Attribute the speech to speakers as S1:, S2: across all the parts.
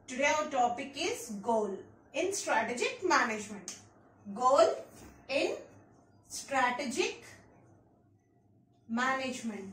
S1: Today our topic is goal in strategic management. Goal in strategic management.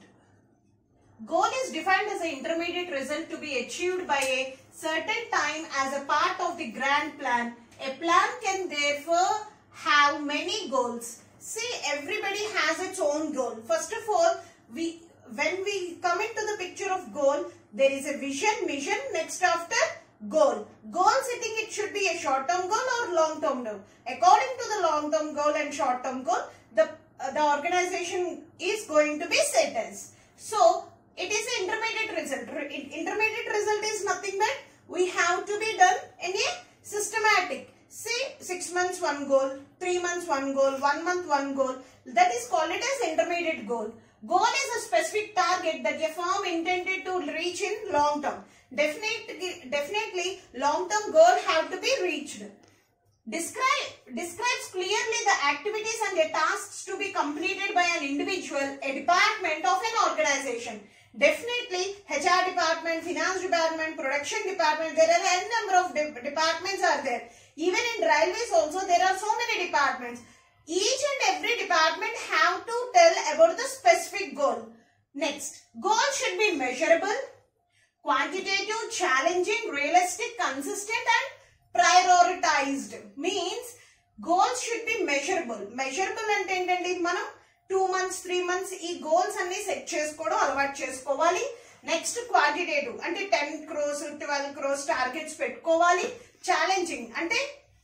S1: Goal is defined as an intermediate result to be achieved by a certain time as a part of the grand plan. A plan can therefore have many goals. See, everybody has its own goal. First of all, we when we come into the picture of goal, there is a vision, mission, next after goal. Goal setting, it should be a short-term goal or long-term goal. According to the long-term goal and short-term goal, the, uh, the organization is going to be set as. So, it is an intermediate result. Re- in- Intermediate result is nothing but we have to be done in a systematic. Say, six months one goal, three months one goal, one month one goal. That is called it as intermediate goal. Goal is a specific target that a firm intended to reach in long term. Definitely, definitely long term goal have to be reached. Describe, describes clearly the activities and the tasks to be completed by an individual, a department of an organization. Definitely, HR department, finance department, production department, there are n number of de- departments are there. Even in railways also, there are so many departments. Each and every department have to tell about the specific goal. Next, goal should be measurable, quantitative, challenging, realistic, consistent and prioritized. Means goals should be measurable. Measurable అంటే ఏంటండి మనం two months three months ఈ goals అన్ని set చేసుకోవడం అలవాటు చేసుకోవాలి next quantitative అంటే ten crores twelve crores targets పెట్టుకోవాలి ఛాలెంజింగ్ అంటే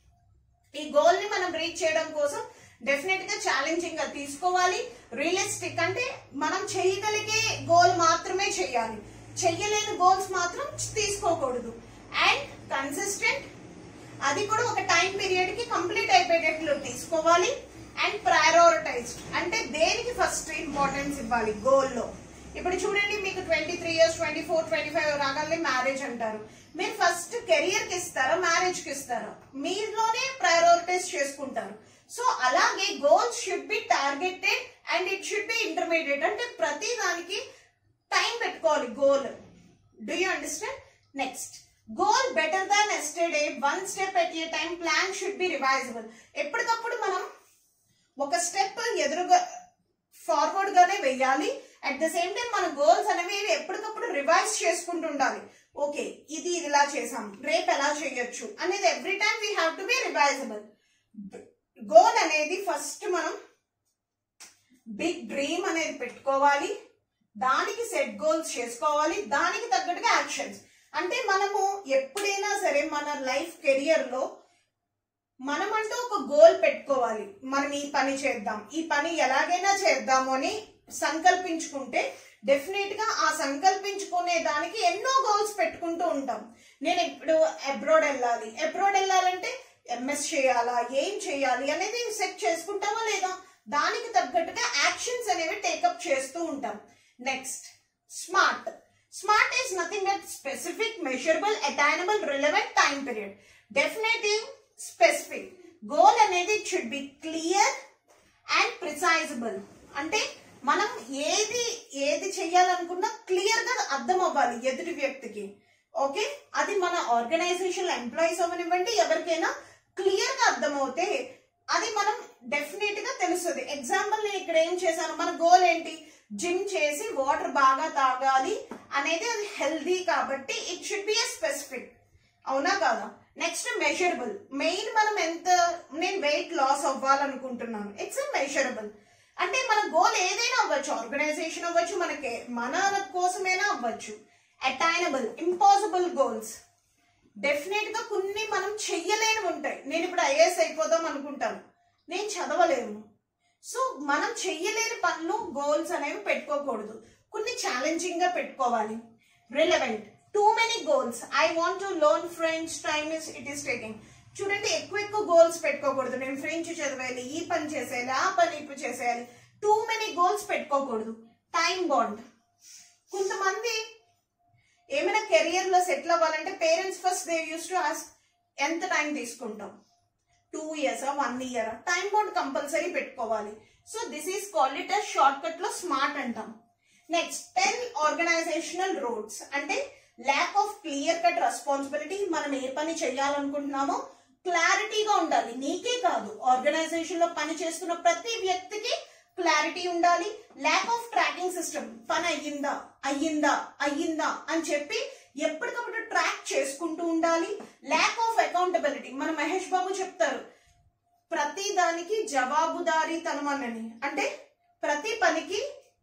S1: ఈ గోల్ ని మనం రీచ్ చేయడం కోసం డెఫినెట్ గా ఛాలెంజింగ్ గా తీసుకోవాలి రియలిస్టిక్ అంటే మనం చేయగలిగే గోల్ మాత్రమే చేయాలి చెయ్యలేని గోల్స్ మాత్రం తీసుకోకూడదు అండ్ కన్సిస్టెంట్ అది కూడా ఒక టైం పీరియడ్ కి కంప్లీట్ అయిపోయేటట్లు తీసుకోవాలి అండ్ ప్రయారిటైజ్డ్ అంటే దేనికి ఫస్ట్ ఇంపార్టెన్స్ ఇవ్వాలి గోల్ లో ఇప్పుడు చూడండి మీకు twenty three years twenty four twenty five రాగానే మ్యారేజ్ అంటారు మీరు ఫస్ట్ కెరియర్ కి ఇస్తారా మ్యారేజ్ కి ఇస్తారా మీలోనే ప్రయారిటైజ్ చేసుకుంటారు సో అలాగే goals should be targeted and it should be intermediate అంటే ప్రతి దానికి టైం పెట్టుకోవాలి goal do you understand next goal better than yesterday one step at a time plan should be revisable ఎప్పటికప్పుడు మనం ఒక స్టెప్ ఎదురుగా ఫార్వర్డ్ గానే వెయ్యాలి అట్ ద సేమ్ టైం మన గోల్స్ అనేవి ఎప్పటికప్పుడు రివైజ్ చేసుకుంటూ ఉండాలి ఓకే ఇది ఇలా చేసాం రేపు ఎలా చేయొచ్చు అనేది every time we have to be revisable goal అనేది ఫస్ట్ మనం బిగ్ డ్రీమ్ అనేది పెట్టుకోవాలి దానికి సెట్ గోల్స్ చేసుకోవాలి దానికి తగ్గట్టుగా యాక్షన్స్ అంటే మనము ఎప్పుడైనా సరే మన లైఫ్ కెరియర్ లో మనమంటూ ఒక గోల్ పెట్టుకోవాలి మనం ఈ పని చేద్దాం ఈ పని ఎలాగైనా చేద్దాము అని సంకల్పించుకుంటే డెఫినెట్ గా ఆ సంకల్పించుకునే దానికి ఎన్నో గోల్స్ పెట్టుకుంటూ ఉంటాం నేను ఇప్పుడు అబ్రాడ్ వెళ్ళాలి అబ్రాడ్ వెళ్ళాలంటే ఎంఎస్ చేయాలా ఏం చేయాలి అనేది సెట్ చేసుకుంటామా లేదా దానికి తగ్గట్టుగా యాక్షన్స్ అనేవి టేకప్ చేస్తూ ఉంటాం next smart smart is nothing but specific measurable attainable relevant time period definitive specific goal అనేది should be clear and precisable అంటే మనం ఏది ఏది చెయ్యాలనుకున్నా క్లియర్ గా అర్థం అవ్వాలి ఎదుటి వ్యక్తికి ఓకే అది మన ఆర్గనైజేషన్ ఎంప్లాయీస్ అవ్వనివ్వండి ఎవరికైనా క్లియర్ గా అర్థమవుతే అది మనం డెఫినెట్ గా తెలుస్తుంది ఎగ్జాంపుల్ నేను ఇక్కడ ఏం చేశాను మన గోల్ ఏంటి జిమ్ చేసి వాటర్ బాగా తాగాలి అనేది అది హెల్దీ కాబట్టి it should be a specific అవునా కాదా నెక్స్ట్ మెజరబుల్ మెయిన్ మనం ఎంత నేను వెయిట్ లాస్ అవ్వాలనుకుంటున్నాను ఇట్స్ ఎ మెజరబుల్ అంటే మన గోల్ ఏదైనా అవ్వచ్చు ఆర్గనైజేషన్ అవ్వచ్చు మనకి మన కోసమైనా అవ్వచ్చు అటైనబుల్ ఇంపాసిబుల్ గోల్స్ డెఫినెట్ గా కొన్ని మనం చెయ్యలేనివి ఉంటాయి నేను ఇప్పుడు ఐఏఎస్ అయిపోదాం అనుకుంటాను నేను చదవలేను సో మనం చెయ్యలేని పనులు గోల్స్ అనేవి పెట్టుకోకూడదు కొన్ని ఛాలెంజింగ్ గా పెట్టుకోవాలి relevant too many goals I want to learn French time is it is taking చూడండి ఎక్కువ ఎక్కువ గోల్స్ పెట్టుకోకూడదు నేను ఫ్రెంచ్ చదివేయాలి ఈ పని చేసేయాలి ఆ పని ఇప్పుడు చేసేయాలి టూ మెనీ గోల్స్ పెట్టుకోకూడదు టైం బాండ్ కొంతమంది ఏమైనా కెరియర్ లో సెటిల్ అవ్వాలంటే parents first they used to ask ఎంత టైం తీసుకుంటాం two years one year time bound compulsory పెట్టుకోవాలి so this is called it short cut లో స్మార్ట్ అంటాం నెక్స్ట్ టెన్ ఆర్గనైజేషనల్ రోడ్స్ అంటే lack of clear cut responsibility మనం ఏ పని చేయాలనుకుంటున్నామో క్లారిటీగా ఉండాలి నీకే కాదు ఆర్గనైజేషన్ లో పని చేస్తున్న ప్రతి వ్యక్తికి క్లారిటీ ఉండాలి ల్యాక్ ఆఫ్ ట్రాకింగ్ సిస్టమ్ పని అయ్యిందా అయ్యిందా అయ్యిందా అని చెప్పి ఎప్పటికప్పుడు ట్రాక్ చేసుకుంటూ ఉండాలి ల్యాక్ ఆఫ్ అకౌంటబిలిటీ మన మహేష్ బాబు చెప్తారు ప్రతి దానికి జవాబుదారీతనం అనని అంటే ప్రతి పనికి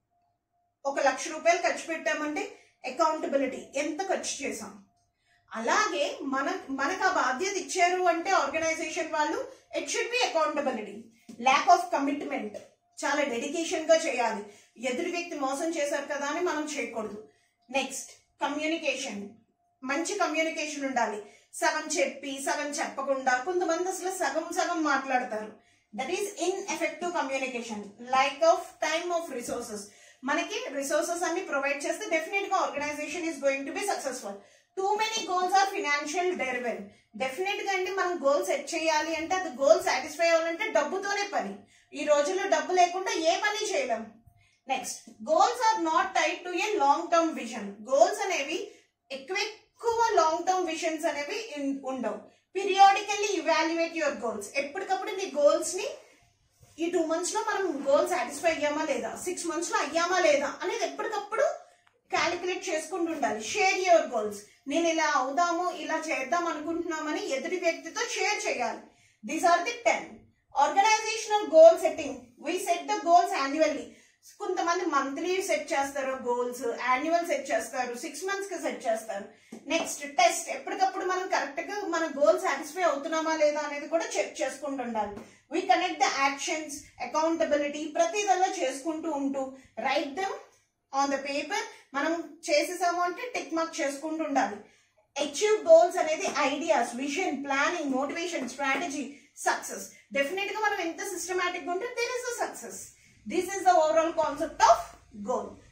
S1: ఒక లక్ష రూపాయలు ఖర్చు పెట్టామంటే అకౌంటబిలిటీ ఎంత ఖర్చు చేసాం అలాగే మన మనకు ఆ బాధ్యత ఇచ్చారు అంటే ఆర్గనైజేషన్ వాళ్ళు it should be accountability lack of commitment చాలా డెడికేషన్ గా చేయాలి ఎదురు వ్యక్తి మోసం చేశారు కదా అని మనం చేయకూడదు నెక్స్ట్ కమ్యూనికేషన్ మంచి కమ్యూనికేషన్ ఉండాలి సగం చెప్పి సగం చెప్పకుండా కొంతమంది అసలు సగం సగం మాట్లాడతారు that is in effective communication like of time of resources మనకి రిసోర్సెస్ అన్ని ప్రొవైడ్ చేస్తే డెఫినెట్ గా organisation is going to be successful too many goals are financial డెరివెల్ డెఫినెట్ గా అండి మనం గోల్ సెట్ చేయాలి అంటే అది గోల్ సాటిస్ఫై అవ్వాలంటే డబ్బుతోనే పని ఈ రోజుల్లో డబ్బు లేకుండా ఏ పని చేయలేం next goals are not tied to a long term vision goals అనేవి ఎక్కువ ఎక్కువ లాంగ్ టర్మ్ విజన్స్ అనేవి ఇన్- ఉండవు పీరియాడికల్లీ ఇవాల్యుయేట్ యువర్ గోల్స్ ఎప్పటికప్పుడు నీ గోల్స్ ని ఈ టూ మంత్స్ లో మనం గోల్ సాటిస్ఫై అయ్యామా లేదా సిక్స్ మంత్స్ లో అయ్యామా లేదా అనేది ఎప్పటికప్పుడు క్యాలిక్యులేట్ చేసుకుంటూ ఉండాలి షేర్ యువర్ గోల్స్ నేను ఇలా అవుదాము ఇలా చేద్దాం అనుకుంటున్నామని ఎదుటి వ్యక్తితో షేర్ చేయాలి these are the ten organisational goal setting we set the goals annually కొంతమంది మంత్లీ సెట్ చేస్తారు గోల్స్ యాన్యువల్ సెట్ చేస్తారు సిక్స్ మంత్స్ కి సెట్ చేస్తారు నెక్స్ట్ టెస్ట్ ఎప్పటికప్పుడు మనం కరెక్ట్ గా మన గోల్ సాటిస్ఫై అవుతున్నామా లేదా అనేది కూడా చెక్ చేసుకుంటూ ఉండాలి we connect the actions accountability ప్రతిదల్లా చేసుకుంటూ ఉంటూ write them on the paper మనం చేసేసాము అంటే టిక్ మార్క్ చేసుకుంటూ ఉండాలి అచీవ్ గోల్స్ అనేది ideas vision planning motivation strategy success definite గా మనం ఎంత సిస్టమేటిక్ గా ఉంటే there is a success this is the overall concept of goal